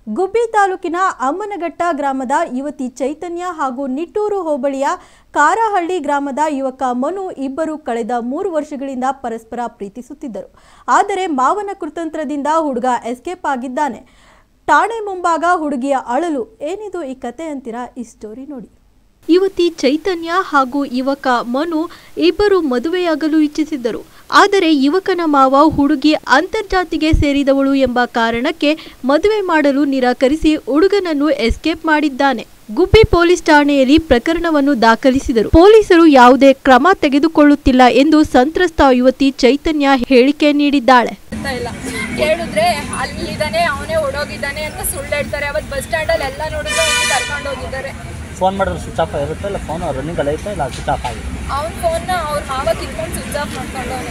ಗುಬ್ಬಿ ತಾಲೂಕಿನ ಅಮ್ಮನಘಟ್ಟ ಗ್ರಾಮದ ಯುವತಿ ಚೈತನ್ಯ ಹಾಗೂ ನಿಟ್ಟೂರು ಹೋಬಳಿಯ ಕಾರಹಳ್ಳಿ ಗ್ರಾಮದ ಯುವಕ ಮನು ಇಬ್ಬರು ಕಳೆದ ಮೂರು ವರ್ಷಗಳಿಂದ ಪರಸ್ಪರ ಪ್ರೀತಿಸುತ್ತಿದ್ದರು ಆದರೆ ಮಾವನ ಕುತಂತ್ರದಿಂದ ಹುಡುಗ ಎಸ್ಕೇಪ್ ಆಗಿದ್ದಾನೆ ಠಾಣೆ ಮುಂಭಾಗ ಹುಡುಗಿಯ ಅಳಲು ಏನಿದು ಈ ಕತೆ ಅಂತೀರಾ ಈ ಸ್ಟೋರಿ ನೋಡಿ ಯುವತಿ ಚೈತನ್ಯ ಹಾಗೂ ಯುವಕ ಮನು ಇಬ್ಬರು ಮದುವೆಯಾಗಲು ಇಚ್ಛಿಸಿದ್ದರು ಆದರೆ ಯುವಕನ ಮಾವ ಹುಡುಗಿ ಅಂತರ್ಜಾತಿಗೆ ಸೇರಿದವಳು ಎಂಬ ಕಾರಣಕ್ಕೆ ಮದುವೆ ಮಾಡಲು ನಿರಾಕರಿಸಿ ಹುಡುಗನನ್ನು ಎಸ್ಕೇಪ್ ಮಾಡಿದ್ದಾನೆ ಗುಬ್ಬಿ ಪೊಲೀಸ್ ಠಾಣೆಯಲ್ಲಿ ಪ್ರಕರಣವನ್ನು ದಾಖಲಿಸಿದರು ಪೊಲೀಸರು ಯಾವುದೇ ಕ್ರಮ ತೆಗೆದುಕೊಳ್ಳುತ್ತಿಲ್ಲ ಎಂದು ಸಂತ್ರಸ್ತ ಯುವತಿ ಚೈತನ್ಯ ಹೇಳಿಕೆ ನೀಡಿದ್ದಾಳೆ ಅಂತ ಇಲ್ಲ ಕೇಳಿದ್ರೆ ಅಲ್ಲಿದ್ದಾನೆ ಅವನೇ ಓಡೋಗಿದ್ದಾನೆ ಅಂತ ಸುಳ್ಳು ಹೇಳ್ತಾರೆ ಅವತ್ತು ಬಸ್ ಸ್ಟ್ಯಾಂಡಲ್ಲಿ ಎಲ್ಲ ನೋಡಿದ್ರೆ ಅವ್ನು ಕರ್ಕೊಂಡು ಹೋಗಿದ್ದಾರೆ ಫೋನ್ ಮಾಡಿದ್ರೆ ಸ್ವಿಚ್ ಆಫ್ ಇರುತ್ತೆ ಇಲ್ಲ ಫೋನ್ ರನ್ನಿಂಗಲ್ಲಿ ಐತೆ ಇಲ್ಲ ಸ್ವಿಚ್ ಆಫ್ ಆಗಿದೆ ಅವ್ನ ಫೋನ್ನ ಅವ್ರ ಮಾವ ಕಿತ್ಕೊಂಡು ಸ್ವಿಚ್ ಆಫ್ ಮಾಡ್ಕೊಂಡವನು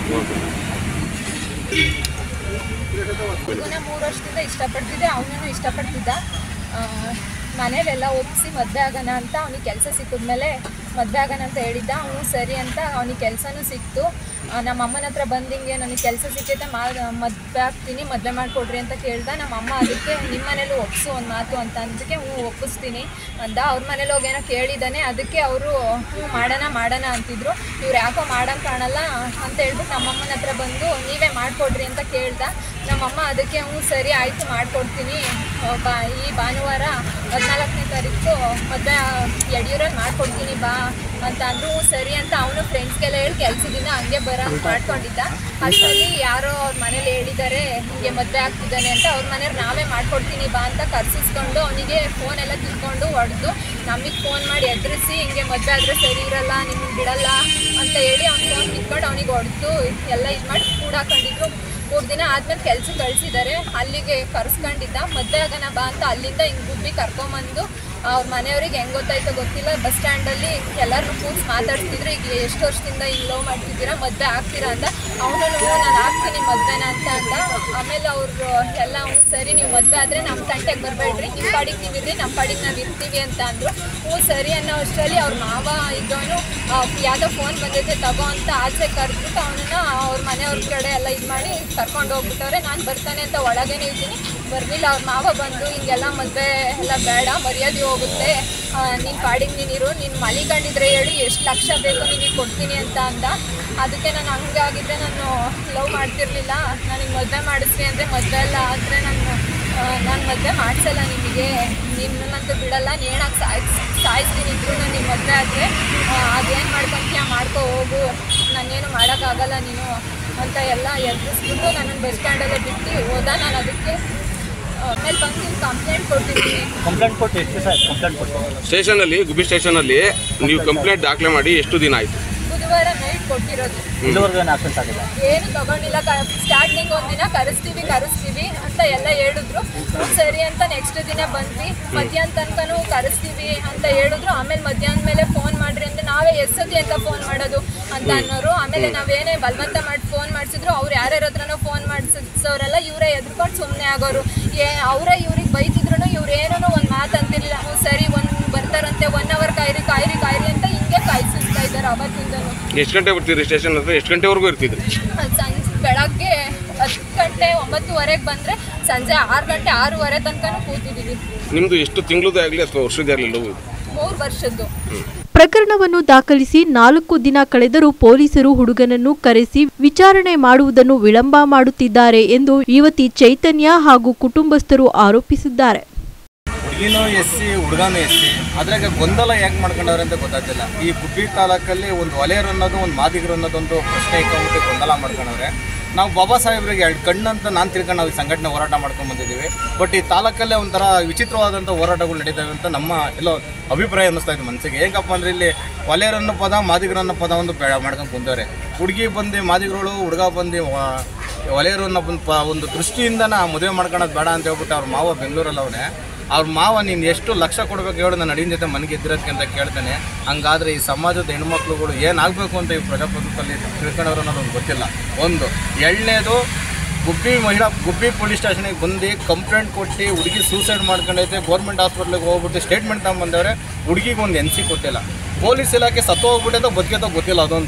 ಹುಡುಗನ ಮೂರು ವರ್ಷದಿಂದ ಇಷ್ಟಪಡ್ತಿದ್ದೆ ಅವನನ್ನು ಇಷ್ಟಪಡ್ತಿದ್ದ ಆ, ಮನೇಲೆಲ್ಲ ಒಪ್ಪಿಸಿ ಮದುವೆ ಆಗೋಣ ಅಂತ ಅವನಿಗೆ ಕೆಲಸ ಸಿಕ್ಕಿದ್ಮೇಲೆ ಮದುವೆ ಆಗೋಣ ಅಂತ ಹೇಳಿದ್ದ ಅವನು ಸರಿ ಅಂತ ಅವನಿಗೆ ಕೆಲಸನೂ ಸಿಕ್ತು ಆ, ನಮ್ಮ ಅಮ್ಮನ ಹತ್ರ ಬಂದು ಹಿಂಗೆ ನನಗೆ ಕೆಲಸ ಸಿಕ್ಕೈತೆ ಮಾ ಮದುವೆ ಆಗ್ತೀನಿ ಮದುವೆ ಮಾಡಿಕೊಡ್ರಿ ಅಂತ ಕೇಳ್ದ ನಮ್ಮ ಅಮ್ಮ ಅದಕ್ಕೆ ನಿಮ್ಮ ಮನೇಲೂ ಒಪ್ಸು ಒಂದು ಮಾತು ಅಂತ ಅಂದಕ್ಕೆ ಹ್ಞೂ ಒಪ್ಪಿಸ್ತೀನಿ ಅಂದ ಅವ್ರ ಮನೇಲಿ ಹೋಗಿ ಏನೋ ಕೇಳಿದ್ದಾನೆ ಅದಕ್ಕೆ ಅವರು ಹ್ಞೂ ಮಾಡೋಣ ಮಾಡೋಣ ಅಂತಿದ್ರು ಇವ್ರು ಯಾಕೋ ಮಾಡಂಗೆ ಕಾಣಲ್ಲ ಅಂತ ಹೇಳ್ಬಿಟ್ಟು ನಮ್ಮಮ್ಮನ ಹತ್ರ ಬಂದು ನೀವೇ ಮಾಡಿಕೊಡ್ರಿ ಅಂತ ಕೇಳ್ದ ನಮ್ಮಮ್ಮ ಅದಕ್ಕೆ ಹ್ಞೂ ಸರಿ ಆಯಿತು ಮಾಡಿಕೊಡ್ತೀನಿ ಬಾ ಈ ಭಾನುವಾರ ಹದಿನಾಲ್ಕನೇ ತಾರೀಕು ಮದುವೆ ಯಡಿಯೂರಲ್ಲಿ ಮಾಡ್ಕೊಡ್ತೀನಿ ಬಾ ಅಂತ ಅಂದ್ರು ಹ್ಞೂ ಸರಿ ಅಂತ ಅವನು ಫ್ರೆಂಡ್ಸ್ಗೆಲ್ಲ ಹೇಳಿ ಕೆಲ್ಸದಿಂದ ಹಂಗೆ ಬರೋ ಮಾಡ್ಕೊಂಡಿದ್ದ ಅಷ್ಟರಲ್ಲಿ ಯಾರೋ ಅವ್ರ ಮನೇಲಿ ಹೇಳಿದ್ದಾರೆ ಹಿಂಗೆ ಮದುವೆ ಆಗ್ತಿದ್ದಾನೆ ಅಂತ ಅವ್ರ ಮನೇಲಿ ನಾವೇ ಮಾಡ್ಕೊಡ್ತೀನಿ ಬಾ ಅಂತ ಕರ್ಸಿಸ್ಕೊಂಡು ಅವನಿಗೆ ಫೋನ್ ಎಲ್ಲ ಕಿತ್ಕೊಂಡು ಹೊಡೆದು ನಮಗೆ ಫೋನ್ ಮಾಡಿ ಎದುರಿಸಿ ಹಿಂಗೆ ಮದುವೆ ಆದರೆ ಸರಿ ಇರಲ್ಲ ನಿಮ್ಗೆ ಬಿಡಲ್ಲ ಅಂತ ಹೇಳಿ ಅವ್ನ ಫೋನ್ ಕಿತ್ಕೊಂಡು ಅವನಿಗೆ ಹೊಡೆದು ಎಲ್ಲ ಇದು ಮಾಡಿ ಕೂಡಾಕೊಂಡಿದ್ರು ಮೂರು ದಿನ ಆದ್ಮೇಲೆ ಕೆಲ್ಸಕ್ಕೆ ಕಳಿಸಿದ್ದಾರೆ ಅಲ್ಲಿಗೆ ಕರ್ಸ್ಕೊಂಡಿದ್ದ ಮದುವೆ ಆಗೋಣ ಬಾ ಅಂತ ಅಲ್ಲಿಂದ ಹಿಂಗೆ ಗುಬ್ಬಿ ಕರ್ಕೊಂಬಂದು ಅವ್ರ ಮನೆಯವ್ರಿಗೆ ಹೆಂಗೆ ಗೊತ್ತಾಯ್ತೋ ಗೊತ್ತಿಲ್ಲ ಬಸ್ ಸ್ಟ್ಯಾಂಡಲ್ಲಿ ಎಲ್ಲರೂ ಕೂರ್ಸಿ ಮಾತಾಡ್ತಿದ್ರು ಈಗ ಎಷ್ಟು ವರ್ಷದಿಂದ ಹಿಂಗೆ ಲವ್ ಮಾಡ್ತಿದ್ದೀರಾ ಮದುವೆ ಆಗ್ತೀರಾ ಅಂತ ಅವನು ನಾನು ಆಗ್ತೀನಿ ಮದುವೆನ ಅಂತ ಅಂದ ಆಮೇಲೆ ಅವರು ಎಲ್ಲ ಹ್ಞೂ ಸರಿ ನೀವು ಮದುವೆ ಆದರೆ ನಮ್ಮ ತಂಟೆಗೆ ಬರಬೇಡ್ರಿ ನಿಮ್ಮ ಪಾಡಿಗೆ ನೀವು ಇರ್ರಿ ನಮ್ಮ ಪಾಡಿಗೆ ನಾವು ಇರ್ತೀವಿ ಅಂತ ಅಂದರು ಹ್ಞೂ ಸರಿ ಅನ್ನೋ ಅಷ್ಟರಲ್ಲಿ ಅವ್ರ ಮಾವ ಇದ್ದವನು ಯಾವುದೋ ಫೋನ್ ಬಂದೈತೆ ತಗೋ ಅಂತ ಆಚೆ ಕರೆದ್ಬಿಟ್ಟು ಅವನನ್ನ ಅವ್ರ ಮನೆಯವ್ರ ಕಡೆ ಎಲ್ಲ ಇದು ಮಾಡಿ ಕರ್ಕೊಂಡು ಹೋಗ್ಬಿಟ್ಟವ್ರೆ ನಾನು ಬರ್ತಾನೆ ಅಂತ ಒಳಗೇನೆ ಇದ್ದೀನಿ ಬರಲಿಲ್ಲ ಅವ್ರ ಮಾವ ಬಂದು ಹಿಂಗೆಲ್ಲ ಮದುವೆ ಎಲ್ಲ ಬೇಡ ಮರ್ಯಾದೆ ಹೋಗುತ್ತೆ ನಿನ್ನ ಪಾಡಿಗೆ ನೀನಿರು ನೀನು ಮಲಿಕೊಂಡಿದ್ರೆ ಹೇಳಿ ಎಷ್ಟು ಲಕ್ಷ ಬೇಕು ನಿನಗೆ ಕೊಡ್ತೀನಿ ಅಂತ ಅಂದ ಅದಕ್ಕೆ ನಾನು ಹಂಗಾಗಿದ್ದರೆ ನಾನು ಲವ್ ಮಾಡ್ತಿರ್ಲಿಲ್ಲ ನನಗೆ ಮದುವೆ ಮಾಡಿಸ್ರಿ ಅಂದರೆ ಮದುವೆ ಎಲ್ಲ ಆದರೆ ನಾನು ನಾನು ಮದುವೆ ಮಾಡಿಸಲ್ಲ ನಿಮಗೆ ನಿನ್ನಂತೂ ಬಿಡಲ್ಲ ನೇಣಾಗಿ ಸಾಯ್ ಸಾಯಿಸ್ತೀನಿ ಇದ್ರು ನಾನು ನಿಮ್ಮ ಮದುವೆ ಆದರೆ ಅದೇನು ಮಾಡ್ಕೊಂತೀಯ ಮಾಡ್ಕೊ ಹೋಗು ನಾನೇನು ಮಾಡೋಕ್ಕಾಗಲ್ಲ ನೀನು ಅಂತ ಎಲ್ಲ ಎದುರಿಸ್ಬಿಟ್ಟು ನನ್ನನ್ನು ಬಸ್ ಸ್ಟ್ಯಾಂಡಲ್ಲೇ ಬಿಟ್ಟು ಹೋದ ನಾನು ಅದಕ್ಕೆ ಆಮೇಲೆ ಬಂದು ಕಂಪ್ಲೇಂಟ್ ಕೊಟ್ಟಿದ್ದೀನಿ ಕಂಪ್ಲೇಂಟ್ ಕೊಟ್ಟು ಎಷ್ಟು ದಿವಸ ಆಯ್ತು ಕಂಪ್ಲೇಂಟ್ ಕೊಟ್ಟು ಸ್ಟೇಷನಲ್ಲಿ ಗುಬ್ಬಿ ಸ್ಟೇಷನಲ್ಲಿ ನೀವು ಕಂಪ್ಲೇಂಟ್ ದಾಖಲೆ ಮಾಡಿ ಎಷ್ಟು ದಿನ ಆಯಿತು ಬುಧವಾರ ನೈಟ್ ಕೊಟ್ಟಿರೋದು ಇಲ್ಲಿವರೆಗೂ ಏನು ಆಕ್ಷನ್ಸ್ ಆಗಿದೆ ಏನು ತಗೊಂಡಿಲ್ಲ ಸ್ಟಾರ್ಟಿಂಗ್ ಒಂದಿನ ಕರೆಸ್ತೀವಿ ಕರೆಸ್ತೀವಿ ಅಂತ ಎಲ್ಲ ಹೇಳಿದ್ರು ಹ್ಮ್, ಸರಿ ಅಂತ ನೆಕ್ಸ್ಟ್ ದಿನ ಬಂದ್ವಿ ಮಧ್ಯಾಹ್ನ ತನಕನೂ ಕರೆಸ್ತೀವಿ ಅಂತ ಹೇಳಿದ್ರು ಆಮೇಲೆ ಮಧ್ಯಾಹ್ನ ಮೇಲೆ ಫೋನ್ ಮಾಡ್ರಿ ಅಂದ್ರೆ ನಾವೇ ಎಷ್ಟೊತ್ತಿ ಅಂತ ಫೋನ್ ಮಾಡೋದು ಅಂತ ಅನ್ನೋರು ಆಮೇಲೆ ನಾವೇನೇ ಬಲವಂತ ಮಾಡಿ ಫೋನ್ ಮಾಡಿಸಿದ್ರು ಅವ್ರು ಯಾರ್ಯಾರ ಹತ್ರನೋ ಫೋನ್ ಮಾಡಿಸೋರೆಲ್ಲ ಇವರೇ ಎದ್ರುಕೊಂಡು ಸುಮ್ಮನೆ ಆಗೋರು ಏ ಅವರೇ ಇವ್ರಿಗೆ ಬೈತಿದ್ರು ಇವ್ರು ಏನೋ ಒಂದು ಮಾತು ಅಂತಿರ್ಲಿಲ್ಲ ಹ್ಞೂ ಸರಿ ಒಂದು ಬರ್ತಾರಂತೆ ಒನ್ ಅವರ್ ಕಾಯ್ರಿ ಕಾಯ್ರಿ ಕಾಯ್ರಿ ಅಂತ ಹಿಂಗೆ ಕಾಯಿಸ್ತಾ ಇದ್ದಾರೆ ಅವತ್ತಿಂದನೂ ಎಷ್ಟು ಗಂಟೆ ಬರ್ತೀರಿ ಸ್ಟೇಷನ್ ಹತ್ರ ಎಷ್ಟು ಗಂಟೆವರೆಗೂ ಇರ್ತಿದ್ರಿ ಸಂಜೆ ಬೆಳಗ್ಗೆ ಹತ್ತು ಗಂಟೆ ಒಂಬತ್ತುವರೆಗೆ ಬಂದರೆ ಸಂಜೆ ಆರು ಗಂಟೆ ಆರೂವರೆ ತನಕನೂ ಕೂತಿದ್ದೀವಿ ನಿಮ್ಮದು ಎಷ್ಟು ತಿಂಗಳದೇ ಆಗಲಿ ಅಥವಾ ವರ್ಷದೇ ಆಗಲಿ ಲವ್ ಮೂರು ವರ್ಷದ್ದು ಪ್ರಕರಣವನ್ನು ದಾಖಲಿಸಿ ನಾಲ್ಕು ದಿನ ಕಳೆದರೂ ಪೊಲೀಸರು ಹುಡುಗನನ್ನು ಕರೆಸಿ ವಿಚಾರಣೆ ಮಾಡುವುದನ್ನು ವಿಳಂಬ ಮಾಡುತ್ತಿದ್ದಾರೆ ಎಂದು ಯುವತಿ ಚೈತನ್ಯ ಹಾಗೂ ಕುಟುಂಬಸ್ಥರು ಆರೋಪಿಸಿದ್ದಾರೆ ಹುಡುಗಿನೂ ಎಸ್ ಸಿ ಹುಡುಗನೂ ಎಸ್ ಸಿ ಅದ್ರಾಗ ಗೊಂದಲ ಯಾಕೆ ಮಾಡ್ಕೊಂಡವ್ರೆ ಅಂತ ಗೊತ್ತಾಗ್ತಿಲ್ಲ ಈ ಗುಬ್ಬಿ ತಾಲೂಕಲ್ಲಿ ಒಂದು ಒಲೆಯರು ಅನ್ನೋದು ಒಂದು ಮಾದಿಗರು ಅನ್ನೋದೊಂದು ಪ್ರಶ್ನೆ ಇಟ್ಕೊಂಡ್ಬಿಟ್ಟು ಗೊಂದಲ ಮಾಡ್ಕೊಂಡವ್ರೆ ನಾವು ಬಾಬಾ ಸಾಹೇಬ್ರಿಗೆ ಎರಡು ಕಣ್ಣಂತ ನಾನು ತಿಳ್ಕೊಂಡು ನಾವು ಈ ಸಂಘಟನೆ ಹೋರಾಟ ಮಾಡ್ಕೊಂಡು ಬಂದಿದ್ದೀವಿ ಬಟ್ ಈ ತಾಲೂಕಲ್ಲೇ ಒಂಥರ ವಿಚಿತ್ರವಾದಂಥ ಹೋರಾಟಗಳು ನಡೀತವೆ ಅಂತ ನಮ್ಮ ಎಲ್ಲೋ ಅಭಿಪ್ರಾಯ ಅನ್ನಿಸ್ತಾ ಇದೆ ಮನಸ್ಸಿಗೆ ಹೇಗಪ್ಪ ಅಂದ್ರೆ ಇಲ್ಲಿ ಒಲೆಯರನ್ನೋ ಪದ ಮಾದಿಗರನ್ನೋ ಪದ ಒಂದು ಬೇಡ ಮಾಡ್ಕೊಂಡು ಕುಂತವ್ರೆ ಹುಡುಗಿ ಬಂದು ಮಾದಿಗರುಗಳು ಹುಡುಗ ಬಂದು ವ- ಒಲೆಯರು ಅನ್ನೋ ಒಂದು ಪ ಒಂದು ದೃಷ್ಟಿಯಿಂದ ನಾ ಮದುವೆ ಮಾಡ್ಕೊಳೋದು ಬೇಡ ಅಂತ ಹೇಳ್ಬಿಟ್ಟು ಅವ್ರ ಮಾವ ಬೆಂಗಳೂರಲ್ಲಿ ಅವನೇ ಅವ್ರ ಮಾವ ನೀನು ಎಷ್ಟು ಲಕ್ಷ ಕೊಡ್ಬೇಕು ಹೇಳು ನಾನು ಅಡಿನ ಜೊತೆ ಮನೆಗೆ ಇದ್ದಿರೋದಕ್ಕೆ ಅಂತ ಕೇಳ್ತಾನೆ ಹಂಗಾದ್ರೆ ಈ ಸಮಾಜದ ಹೆಣ್ಮಕ್ಳುಗಳು ಏನಾಗಬೇಕು ಅಂತ ಈ ಪ್ರಜಾಪ್ರಭುತ್ವದಲ್ಲಿ ತಿಳ್ಕೊಂಡವ್ರು ಅನ್ನೋದು ಗೊತ್ತಿಲ್ಲ ಒಂದು ಎರಡನೇದು ಗುಬ್ಬಿ ಮಹಿಳಾ ಗುಬ್ಬಿ ಪೊಲೀಸ್ ಸ್ಟೇಷನಿಗೆ ಬಂದು ಕಂಪ್ಲೇಂಟ್ ಕೊಟ್ಟು ಹುಡುಗಿ ಸೂಸೈಡ್ ಮಾಡ್ಕೊಂಡೈತೆ ಗೌರ್ಮೆಂಟ್ ಹಾಸ್ಪಿಟ್ಲಿಗೆ ಹೋಗ್ಬಿಟ್ಟು ಸ್ಟೇಟ್ಮೆಂಟ್ ತಗೊಂಬಂದವ್ರೆ ಹುಡುಗಿಗೆ ಒಂದು ಎನ್ ಸಿ ಕೊಟ್ಟಿಲ್ಲ ಪೊಲೀಸ್ ಇಲಾಖೆ ಸತ್ತು ಹೋಗ್ಬಿಟ್ಟೈತೋ ಬದುಕೈತೋ ಗೊತ್ತಿಲ್ಲ ಅದೊಂದು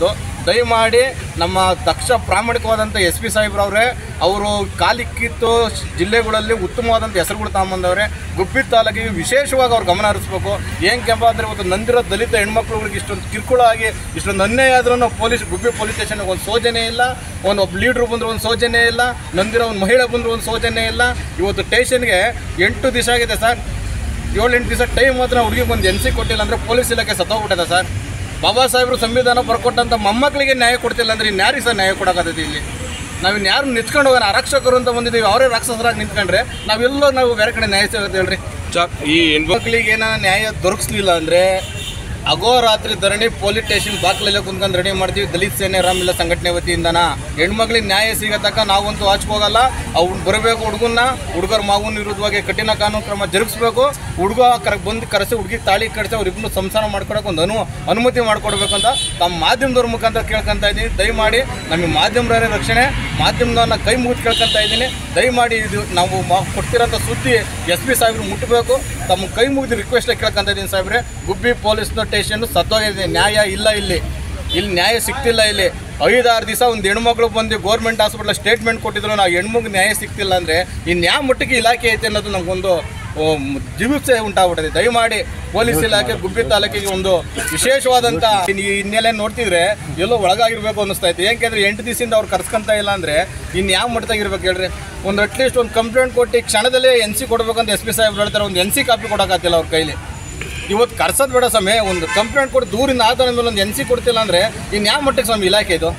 ದಯಮಾಡಿ ನಮ್ಮ ದಕ್ಷ ಪ್ರಾಮಾಣಿಕವಾದಂಥ ಎಸ್ ಪಿ ಸಾಹೇಬ್ರವ್ರೆ ಅವರು ಕಾಲಿಕ್ಕಿತ್ತು ಜಿಲ್ಲೆಗಳಲ್ಲಿ ಉತ್ತಮವಾದಂಥ ಹೆಸರುಗಳು ತಗೊಂಬಂದವ್ರೆ ಗುಬ್ಬಿ ತಾಲೂಕಿಗೆ ವಿಶೇಷವಾಗಿ ಅವ್ರು ಗಮನ ಹರಿಸ್ಬೇಕು ಏನು ಕೆಂಪ ಅಂದರೆ ಇವತ್ತು ನಂದಿರೋ ದಲಿತ ಹೆಣ್ಮಕ್ಳುಗಳಿಗೆ ಇಷ್ಟೊಂದು ಕಿರುಕುಳ ಆಗಿ ಇಷ್ಟೊಂದು ಅನ್ಯಾಯ ಆದ್ರೂ ಪೊಲೀಸ್ ಗುಬ್ಬಿ ಪೊಲೀಸ್ ಸ್ಟೇಷನ್ಗೆ ಒಂದು ಸೌಜನ್ಯ ಇಲ್ಲ ಒಂದು ಒಬ್ಬ ಲೀಡ್ರು ಬಂದರೂ ಒಂದು ಸೌಜನ್ಯ ಇಲ್ಲ ನಂದಿರೋ ಒಂದು ಮಹಿಳೆ ಬಂದರೂ ಒಂದು ಸೌಜನ್ಯ ಇಲ್ಲ ಇವತ್ತು ಸ್ಟೇಷನ್ಗೆ ಎಂಟು ದಿವಸ ಆಗಿದೆ ಸರ್ ಏಳು ಎಂಟು ದಿವಸ ಟೈಮ್ ಮಾತ್ರ ಹುಡುಗಿಗೆ ಒಂದು ಎನ್ ಸಿ ಕೊಟ್ಟಿಲ್ಲ ಅಂದರೆ ಪೊಲೀಸ್ ಇಲಾಖೆ ಸತ್ತೋಗ್ಬಿಟ್ಟಿದೆ ಸರ್ ಬಾಬಾ ಸಾಹೇಬರು ಸಂವಿಧಾನ ಬರ್ಕೊಟ್ಟಂಥ ಮೊಮ್ಮಕ್ಕಳಿಗೆ ನ್ಯಾಯ ಕೊಡ್ತಿಲ್ಲ ಅಂದರೆ ಇನ್ಯಾರಿಗೆ ಸರ್ ನ್ಯಾಯ ಕೊಡೋಕ್ಕಾಗತ್ತೆ ಇಲ್ಲಿ ನಾವು ಇನ್ಯಾರು ನಿಂತ್ಕೊಂಡು ಹೋಗೋಣ ಆರಕ್ಷಕರು ಅಂತ ಬಂದಿದ್ದೀವಿ ಅವರೇ ರಾಕ್ಷಸರಾಗಿ ನಿಂತ್ಕೊಂಡ್ರೆ ನಾವೆಲ್ಲೋ ನಾವು ಬೇರೆ ಕಡೆ ನ್ಯಾಯ ಸಿಗುತ್ತೆ ಹೇಳ್ರಿ ಚ ಈ ಹೆಣ್ಮಕ್ಳು ಮಕ್ಕಳಿಗೆ ಏನೋ ನ್ಯಾಯ ದೊರಕಿಸ್ಲಿಲ್ಲ ಅಂದರೆ ಅಗೋರಾತ್ರಿ ಧರಣಿ ಪೊಲೀಸ್ ಸ್ಟೇಷನ್ ಬಾಕ್ಲೆಲ್ಲ ಕುಂತ್ಕೊಂಡು ರೆಡಿ ಮಾಡ್ತೀವಿ ದಲಿತ ಸೇನೆ ರಾಮಿಲ್ಲ ಸಂಘಟನೆ ವತಿಯಿಂದನ ಹೆಣ್ಮಕ್ಳಿಗೆ ನ್ಯಾಯ ಸಿಗತಕ್ಕ ನಾವಂತೂ ಹೋಗಲ್ಲ ಅವ್ನು ಬರಬೇಕು ಹುಡುಗನ್ನ ಹುಡುಗರ ಮಾವನ ವಿರುದ್ಧವಾಗಿ ಕಠಿಣ ಕಾನೂನು ಕ್ರಮ ಜರುಗಿಸ್ಬೇಕು ಹುಡುಗ ಕರ ಬಂದು ಕರೆಸಿ ಹುಡುಗಿ ತಾಳಿ ಕಡಿಸಿ ಅವ್ರಿಬ್ಬರು ಸಂಸಾರ ಮಾಡ್ಕೊಡಕ್ಕೆ ಒಂದು ಅನು ಅನುಮತಿ ಮಾಡ್ಕೊಡ್ಬೇಕು ಅಂತ ತಮ್ಮ ಮಾಧ್ಯಮದವ್ರ ಮುಖಾಂತರ ಕೇಳ್ಕೊಂತ ಇದ್ದೀನಿ ದಯಮಾಡಿ ನಮಗೆ ಮಾಧ್ಯಮದವರೇ ರಕ್ಷಣೆ ಮಾಧ್ಯಮದವ್ರನ್ನ ಕೈ ಮುಗಿದು ಕೇಳ್ಕೊಂತ ಇದ್ದೀನಿ ದಯಮಾಡಿ ಇದು ನಾವು ಮಾ- ಕೊಡ್ತಿರೋಂಥ ಸುದ್ದಿ ಎಸ್ ಪಿ ಸಾಹೇಬ್ರು ಮುಟ್ಟಬೇಕು ತಮ್ಮ ಕೈ ಮುಗಿದು ರಿಕ್ವೆಸ್ಟ್ ಕೇಳ್ಕೊಂತ ಇದ್ದೀನಿ ಸಾಹೇಬ್ರೆ ಗುಬ್ಬಿ ಪೊಲೀಸ್ ಸ್ಟೇಷನ್ ಸತ್ತೋಗಿದೆ ನ್ಯಾಯ ಇಲ್ಲ ಇಲ್ಲಿ ಇಲ್ಲಿ ನ್ಯಾಯ ಸಿಗ್ತಿಲ್ಲ ಇಲ್ಲಿ ಐದಾರು ದಿವಸ ಒಂದು ಹೆಣ್ಮಕ್ಳು ಬಂದು ಗೌರ್ಮೆಂಟ್ ಹಾಸ್ಪಿಟ್ಲ್ ಸ್ಟೇಟ್ಮೆಂಟ್ ಕೊಟ್ಟಿದ್ರು ನಾವು ಹೆಣ್ಮಗ್ ನ್ಯಾಯ ಸಿಗ್ತಿಲ್ಲ ಅಂದರೆ ಇನ್ನು ಯಾವ ಮಟ್ಟಕ್ಕೆ ಇಲಾಖೆ ಐತೆ ಅನ್ನೋದು ನಮಗೊಂದು ಜಿಗುಪ್ಸೆ ಉಂಟಾಗ್ಬಿಟ್ಟಿದೆ ದಯಮಾಡಿ ಪೊಲೀಸ್ ಇಲಾಖೆ ಗುಬ್ಬಿ ತಾಲೂಕಿಗೆ ಒಂದು ವಿಶೇಷವಾದಂಥ ಈ ಹಿನ್ನೆಲೆ ನೋಡ್ತಿದ್ರೆ ಎಲ್ಲೋ ಒಳಗಾಗಿರ್ಬೇಕು ಅನ್ನಿಸ್ತಾ ಇತ್ತು ಯಾಕೆಂದ್ರೆ ಎಂಟು ದಿವಸದಿಂದ ಅವ್ರು ಕರ್ಸ್ಕೊಂತ ಇಲ್ಲ ಅಂದರೆ ಇನ್ನು ಯಾವ ಮಟ್ಟದಾಗಿರ್ಬೇಕು ಹೇಳ್ರಿ ಒಂದು ಅಟ್ಲೀಸ್ಟ್ ಒಂದು ಕಂಪ್ಲೇಂಟ್ ಕೊಟ್ಟು ಕ್ಷಣದಲ್ಲೇ ಎನ್ ಸಿ ಕೊಡ್ಬೇಕಂತ ಎಸ್ ಪಿ ಸಾಹೇಬ್ರು ಹೇಳ್ತಾರೆ ಒಂದು ಎನ್ ಸಿ ಕಾಪಿ ಕೊಡೋಕ್ಕಾಗ್ತಿಲ್ಲ ಅವ್ರ ಕೈಲಿ ಇವತ್ತು ಕರ್ಸೋದು ಬೇಡ ಸಮಯ ಒಂದು ಕಂಪ್ಲೇಂಟ್ ಕೊಟ್ಟು ದೂರಿಂದ ಆದ ಮೇಲೆ ಒಂದು ಎನ್ ಸಿ ಕೊಡ್ತಿಲ್ಲ ಅಂದರೆ ಇನ್ನು ಯಾವ ಮಟ್ಟಕ್ಕೆ ಸ್ವಾಮಿ ಇಲಾಖೆ ಇದು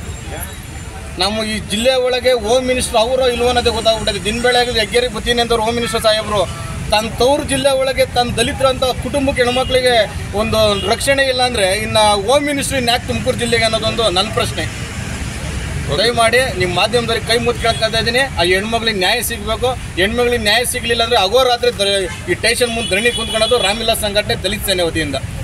ನಮ್ಮ ಈ ಜಿಲ್ಲೆ ಒಳಗೆ ಹೋಮ್ ಮಿನಿಸ್ಟರ್ ಅವರು ಇಲ್ವೋ ಅನ್ನೋದೇ ಗೊತ್ತಾಗ್ಬಿಟ್ಟಿದೆ ದಿನ ಬೆಳಗ್ಗೆ ಹೆಗ್ಗೇರಿಗೆ ಬರ್ತೀನಿ ಅಂತವ್ರು ಹೋಮ್ ಮಿನಿಸ್ಟರ್ ಸಾಹೇಬರು ತನ್ನ ತವರು ಜಿಲ್ಲೆ ಒಳಗೆ ತನ್ನ ದಲಿತರಂತ ಕುಟುಂಬಕ್ಕೆ ಹೆಣ್ಮಕ್ಳಿಗೆ ಒಂದು ರಕ್ಷಣೆ ಇಲ್ಲ ಅಂದರೆ ಇನ್ನು ಹೋಮ್ ಮಿನಿಸ್ಟ್ರಿ ಯಾಕೆ ತುಮಕೂರು ಜಿಲ್ಲೆಗೆ ಅನ್ನೋದೊಂದು ನನ್ನ ಪ್ರಶ್ನೆ ದಯಮಾಡಿ ನಿಮ್ಮ ಮಾಧ್ಯಮದಲ್ಲಿ ಕೈ ಮುತ್ತು ಕೇಳ್ಕೊತಾ ಇದ್ದೀನಿ ಆ ಹೆಣ್ಮಕ್ಳಿಗೆ ನ್ಯಾಯ ಸಿಗಬೇಕು ಹೆಣ್ಮಕ್ಳಿಗೆ ನ್ಯಾಯ ಸಿಗಲಿಲ್ಲ ಅಂದರೆ ಅಗೋರಾತ್ರಿ ದ- ಈ ಸ್ಟೇಷನ್ ಮುಂದೆ ಧರಣಿ ಕುಂತ್ಕೊಳ್ಳೋದು ರಾಮಿಲ್ಲಾ ಸಂಘಟನೆ ದಲಿತ ಸೇನೆ ವತಿಯಿಂದ